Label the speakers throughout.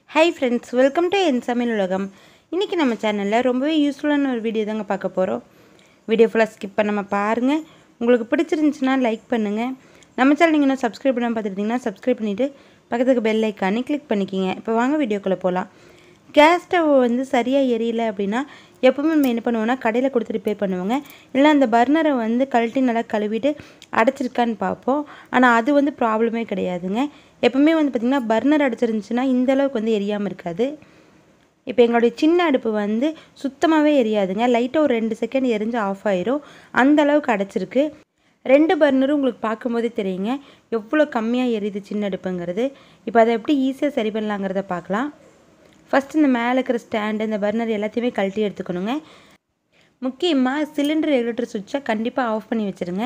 Speaker 1: high friends welcome to என் சமையல் உலகம் இன்றைக்கி நம்ம சேனலில் ரொம்பவே யூஸ்ஃபுல்லான ஒரு வீடியோ தாங்க பார்க்க போகிறோம் வீடியோ ஃபுல்லாக ஸ்கிப் பண்ணாமல் பாருங்கள் உங்களுக்கு பிடிச்சிருந்துச்சுன்னா லைக் பண்ணுங்கள் நம்ம சேனல் நீங்கள் இன்னும் சப்ஸ்கிரைப் பண்ணாமல் பார்த்துருந்தீங்கன்னா சப்ஸ்கிரைப் பண்ணிவிட்டு பக்கத்துக்கு பெல் ஐக்கானே கிளிக் பண்ணிக்கிங்க இப்போ வாங்க வீடியோக்குள்ளே போகலாம் கேஸ் ஸ்டவ் வந்து சரியாக எரியல அப்படின்னா எப்பவுமே நம்ம என்ன பண்ணுவோம்னா கடையில் கொடுத்து ரிப்பேர் பண்ணுவோங்க இல்லை அந்த பர்னரை வந்து கழட்டி நல்லா கழுவிட்டு அடைச்சிருக்கான்னு பார்ப்போம் ஆனால் அது வந்து ப்ராப்ளமே கிடையாதுங்க எப்பவுமே வந்து பார்த்திங்கன்னா பர்னர் அடைச்சிருந்துச்சுன்னா இந்த அளவுக்கு வந்து எரியாமல் இருக்காது இப்போ எங்களுடைய சின்ன அடுப்பு வந்து சுத்தமாகவே எரியாதுங்க லைட்டாக ஒரு ரெண்டு செகண்ட் எரிஞ்சு ஆஃப் ஆயிரும் அந்த அளவுக்கு அடைச்சிருக்கு ரெண்டு பர்னரும் உங்களுக்கு பார்க்கும்போதே தெரியுங்க எவ்வளோ கம்மியாக எரியுது சின்ன அடுப்புங்கிறது இப்போ அதை எப்படி ஈஸியாக சரி பண்ணலாங்கிறத பார்க்கலாம் ஃபஸ்ட் இந்த மேலே இருக்கிற ஸ்டாண்டு இந்த பர்னர் எல்லாத்தையுமே கழட்டி எடுத்துக்கணுங்க முக்கியமாக சிலிண்டர் ரெகுலேட்டர் சுவிட்சை கண்டிப்பாக ஆஃப் பண்ணி வச்சுருங்க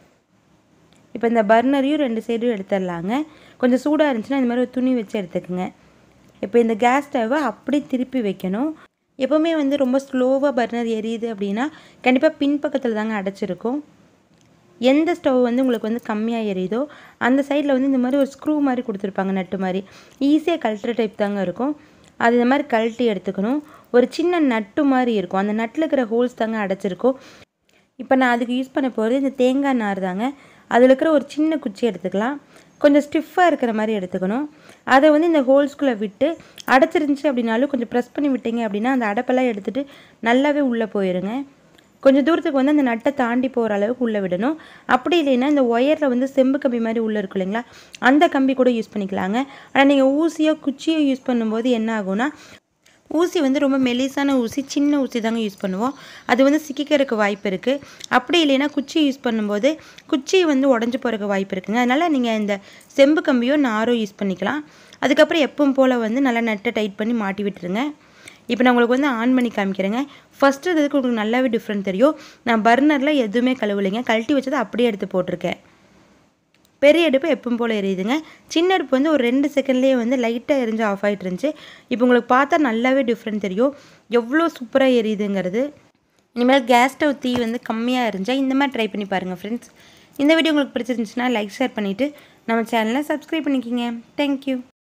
Speaker 1: இப்போ இந்த பர்னரையும் ரெண்டு சைடும் எடுத்துடலாங்க கொஞ்சம் சூடாக இருந்துச்சுன்னா இந்த மாதிரி ஒரு துணி வச்சு எடுத்துக்கோங்க இப்போ இந்த கேஸ் ஸ்டவ்வை அப்படியே திருப்பி வைக்கணும் எப்போவுமே வந்து ரொம்ப ஸ்லோவாக பர்னர் எரியுது அப்படின்னா கண்டிப்பாக பின்பக்கத்தில் தாங்க அடைச்சிருக்கும் எந்த ஸ்டவ் வந்து உங்களுக்கு வந்து கம்மியாக எரியுதோ அந்த சைடில் வந்து இந்த மாதிரி ஒரு ஸ்க்ரூ மாதிரி கொடுத்துருப்பாங்க நட்டு மாதிரி ஈஸியாக கழட்டுற டைப் தாங்க இருக்கும் அது இந்த மாதிரி கழட்டி எடுத்துக்கணும் ஒரு சின்ன நட்டு மாதிரி இருக்கும் அந்த நட்டில் இருக்கிற ஹோல்ஸ் தாங்க அடைச்சிருக்கும் இப்போ நான் அதுக்கு யூஸ் பண்ண போகிறது இந்த தேங்காய் நார் தாங்க அதில் இருக்கிற ஒரு சின்ன குச்சி எடுத்துக்கலாம் கொஞ்சம் ஸ்டிஃபாக இருக்கிற மாதிரி எடுத்துக்கணும் அதை வந்து இந்த ஹோல்ஸ்குள்ளே விட்டு அடைச்சிருந்துச்சு அப்படின்னாலும் கொஞ்சம் ப்ரெஸ் பண்ணி விட்டீங்க அப்படின்னா அந்த அடைப்பெல்லாம் எடுத்துகிட்டு நல்லாவே உள்ளே போயிருங்க கொஞ்சம் தூரத்துக்கு வந்து அந்த நட்டை தாண்டி போகிற அளவுக்கு உள்ளே விடணும் அப்படி இல்லைன்னா இந்த ஒயரில் வந்து செம்பு கம்பி மாதிரி உள்ளே இருக்கும் இல்லைங்களா அந்த கம்பி கூட யூஸ் பண்ணிக்கலாங்க ஆனால் நீங்கள் ஊசியோ குச்சியோ யூஸ் பண்ணும்போது என்ன ஆகும்னா ஊசி வந்து ரொம்ப மெலிசான ஊசி சின்ன ஊசி தாங்க யூஸ் பண்ணுவோம் அது வந்து சிக்கிக்கிறதுக்கு வாய்ப்பு இருக்குது அப்படி இல்லைன்னா குச்சி யூஸ் பண்ணும்போது குச்சி வந்து உடஞ்சி போகிறதுக்கு வாய்ப்பு இருக்குங்க அதனால் நீங்கள் இந்த செம்பு கம்பியோ நாரோ யூஸ் பண்ணிக்கலாம் அதுக்கப்புறம் எப்பவும் போல் வந்து நல்லா நெட்டை டைட் பண்ணி மாட்டி விட்டுருங்க இப்போ நான் உங்களுக்கு வந்து ஆன் பண்ணி காமிக்கிறேங்க ஃபஸ்ட்டு இதுக்கு உங்களுக்கு நல்லாவே டிஃப்ரெண்ட் தெரியும் நான் பர்னரில் எதுவுமே கழுவலைங்க கழட்டி வச்சதை அப்படியே எடுத்து போட்டிருக்கேன் பெரிய அடுப்பு எப்பவும் போல் எரியுதுங்க சின்ன அடுப்பு வந்து ஒரு ரெண்டு செகண்ட்லேயே வந்து லைட்டாக எரிஞ்சு ஆஃப் ஆகிட்டு இருந்துச்சு இப்போ உங்களுக்கு பார்த்தா நல்லாவே டிஃப்ரெண்ட் தெரியும் எவ்வளோ சூப்பராக எரியுதுங்கிறது இனிமேல் கேஸ் ஸ்டவ் தீ வந்து கம்மியாக இருந்தால் இந்த மாதிரி ட்ரை பண்ணி பாருங்கள் ஃப்ரெண்ட்ஸ் இந்த வீடியோ உங்களுக்கு பிடிச்சிருந்துச்சுன்னா லைக் ஷேர் பண்ணிவிட்டு நம்ம சேனலை சப்ஸ்கிரைப் பண்ணிக்கிங்க தேங்க்யூ